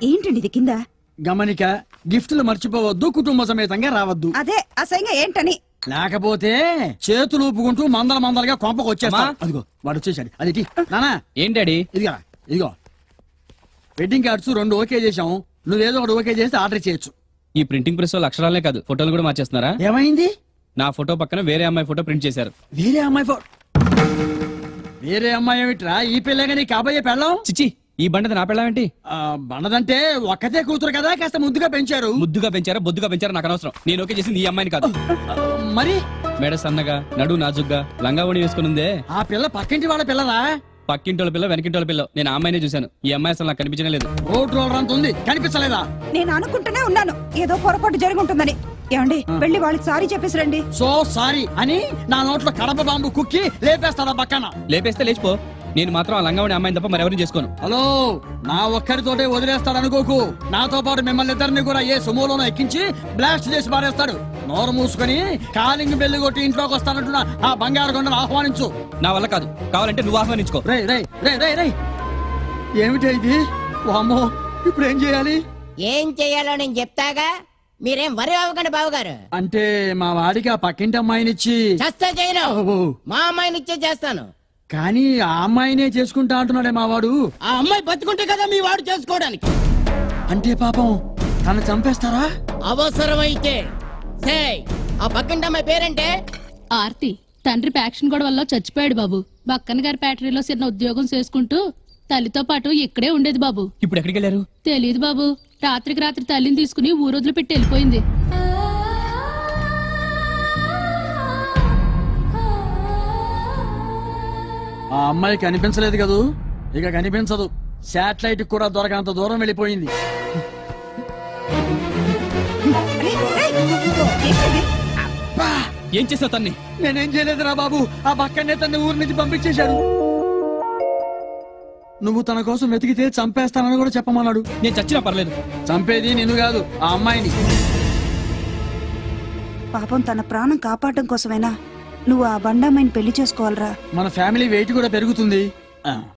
ఏంటండి ఇది కింద గమనిక గిఫ్ట్లు మర్చిపోవద్దు కుటుంబ సమేతంగా రావద్దు అదే అసహ్యంగా ఏంటని లేకపోతే చేతులు ఊపుకుంటూ మందల మందలుగా కొంపకు వచ్చేస్తా అమ్మా. అదిగో వాడు వచ్చేసాడు అది ఇటీ. నానా ఏం డాడీ ఇదిగా ఇదిగో వెడ్డింగ్ కార్డ్స్ రెండు ఓకే చేసాం నువ్వేదో ఒకటి ఓకే చేస్తే ఆర్డర్ చేయొచ్చు ఈ ప్రింటింగ్ ప్రెస్ వాళ్ళు అక్షరాలే కాదు ఫోటోలు కూడా మార్చేస్తున్నారా ఏమైంది నా ఫోటో పక్కన వేరే అమ్మాయి ఫోటో ప్రింట్ చేశారు వేరే అమ్మాయి ఫో వేరే అమ్మాయి ఏమిట్రా ఈ పిల్లగా నీ కాబోయే పెళ్ళం చిచ్చి ఈ బండది నా పెళ్ళమేంటి ఆ, బండదంటే ఒక్కతే కూతురు కదా కాస్త ముద్దుగా పెంచారు ముద్దుగా పెంచారా బొద్దుగా పెంచారా నాకు అనవసరం నేను ఓకే చేసింది ఈ అమ్మాయిని కాదు ఆ, మరి మేడ సన్నగా నడు నాజుగ్గా లంగా ఓణి వేసుకుని ఉందే ఆ పిల్ల పక్కింటి వాళ్ళ పిల్లరా పక్కింటోళ్ళ పిల్ల వెనకింటోళ్ళ పిల్ల నేను ఆ అమ్మాయినే చూశాను ఈ అమ్మాయి అసలు నాకు కనిపించనే లేదు రోడ్ రోలర్ అంత ఉంది కనిపించలేదా నేను అనుకుంటూనే ఉన్నాను ఏదో పొరపాటు జరిగి ఉంటుందని ఏమండి వెళ్ళి వాళ్ళకి సారీ చెప్పేసి రండి సో సారీ అని నా నోట్లో కడప బాంబు కుక్కి లేపేస్తాడా పక్కన లేపేస్తే లేచిపో నేను మాత్రం ఆ లంగా ఓణి అమ్మాయిని తప్ప మరెవరిని చేసుకోను హలో నా ఒక్కడితోటే వదిలేస్తాడు అనుకోకు నాతో పాటు మిమ్మల్ని ఇద్దరిని కూడా ఏ సుమోలోనో ఎక్కించి బ్లాస్ట్ చేసి పారేస్తాడు నోరు మూసుకొని కాలింగ్ బెల్లి కొట్టి ఇంట్లోకి వస్తానంటున్న ఆ బంగారు కొండను ఆహ్వానించు నా వల్ల కాదు కావాలంటే నువ్వు ఆహ్వానించుకో రే రే రే రే రే ఏమిటి ఇది వామ్మో ఇప్పుడు ఏం చేయాలి ఏం చెయ్యాలో నేను చెప్తాగా మీరేం వరి అవ్వకండి బావగారు అంటే మా వాడికి ఆ పక్కింటి అమ్మాయినిచ్చి చస్తా చేయను ఓ, మా అమ్మాయిని ఇచ్చే చేస్తాను కానీ ఆ అమ్మాయినే చేసుకుంటా అంటున్నాడే మా వాడు ఆ అమ్మాయి బతుకుంటే కదా మీ వాడు చేసుకోవడానికి అంటే పాపం తను చంపేస్తారా అవసరమైతే సేయ్ ఆ పక్కింటి అమ్మాయి పేరంటే ఆర్తి తండ్రి ప్యాక్షన్ గొడవల్లో చచ్చిపోయాడు బాబు బక్కన గారి ఫ్యాక్టరీలో చిన్న ఉద్యోగం చేసుకుంటూ తల్లితో పాటు ఇక్కడే ఉండేది బాబు ఇప్పుడు ఎక్కడికి వెళ్ళారు తెలియదు బాబు రాత్రికి రాత్రి తల్లిని తీసుకుని ఊరొదిలి పెట్టి వెళ్ళిపోయింది ఆ అమ్మాయి కనిపించలేదు కదూ ఇక కనిపించదు శాటిలైట్ కూడా దొరకనంత దూరం వెళ్ళిపోయింది రేయ్, రేయ్, ఏంటిది? ఏం చేసావు తన్ని నేనేం చేయలేదురా బాబు ఆ పక్కనే తన ఊరి నుంచి పంపించేశాడు నువ్వు తన కోసం వెతికితే చంపేస్తానని కూడా చెప్పమన్నాడు నేను చచ్చినా పర్లేదు చంపేది నిన్ను కాదు ఆ అమ్మాయిని పాపం తన ప్రాణం కాపాడడం కోసమైనా నువ్వు ఆ బండమ్మాయిని పెళ్లి చేసుకోవాలరా మన ఫ్యామిలీ వెయిట్ కూడా పెరుగుతుంది ఆ.